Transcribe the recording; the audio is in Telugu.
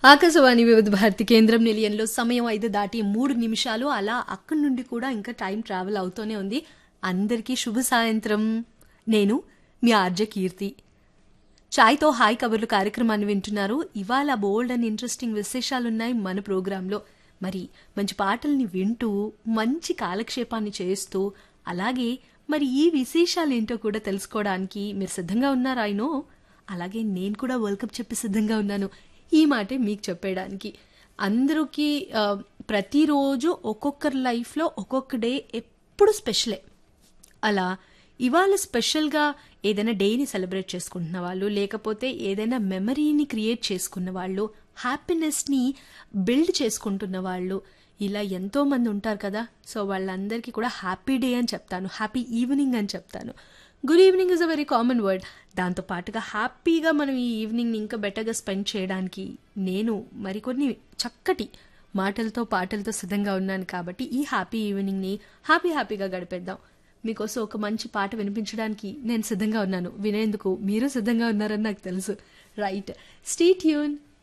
ఆకాశవాణి వివిధ భారతి కేంద్రం నిలయంలో సమయం ఐదు దాటి మూడు నిమిషాలు అలా అక్కడి నుండి కూడా ఇంకా టైం ట్రావెల్ అవుతూనే ఉంది అందరికీ శుభ సాయంత్రం నేను మీ ఆర్జ కీర్తి చాయ్తో హాయ్ కబుర్లు కార్యక్రమాన్ని వింటున్నారు ఇవాళ బోల్డ్ అండ్ ఇంట్రెస్టింగ్ విశేషాలున్నాయి మన ప్రోగ్రాంలో మరి మంచి పాటల్ని వింటూ మంచి కాలక్షేపాన్ని చేస్తూ అలాగే మరి ఈ విశేషాలు ఏంటో కూడా తెలుసుకోవడానికి మీరు సిద్ధంగా ఉన్నారా అయినో అలాగే నేను కూడా వరల్డ్ కప్ చెప్పి సిద్ధంగా ఉన్నాను ఈ మాటే మీకు చెప్పేయడానికి అందరికీ ఆ, ప్రతిరోజు ఒక్కొక్కరి లైఫ్లో ఒక్కొక్క డే ఎప్పుడు స్పెషలే అలా ఇవాళ స్పెషల్గా ఏదైనా డేని సెలబ్రేట్ చేసుకుంటున్న వాళ్ళు లేకపోతే ఏదైనా మెమరీని క్రియేట్ చేసుకున్న వాళ్ళు హ్యాపీనెస్ని బిల్డ్ చేసుకుంటున్న వాళ్ళు ఇలా ఎంతో మంది ఉంటారు కదా సో వాళ్ళందరికీ కూడా హ్యాపీ డే అని చెప్తాను హ్యాపీ ఈవినింగ్ అని చెప్తాను good evening is a very common word దాంతో పాటుగా హ్యాపీగా మనం ఈ ఈవినింగ్ని ఇంకా బెటర్గా స్పెండ్ చేయడానికి నేను మరికొన్ని చక్కటి మాటలతో పాటలతో సిద్ధంగా ఉన్నాను కాబట్టి ఈ హ్యాపీ ఈవినింగ్ని హ్యాపీ హ్యాపీగా గడిపేద్దాం మీకోసం ఒక మంచి పాట వినిపించడానికి నేను సిద్ధంగా ఉన్నాను వినేందుకు మీరు సిద్ధంగా ఉన్నారని నాకు తెలుసు రైట్ స్టీ ట్యూన్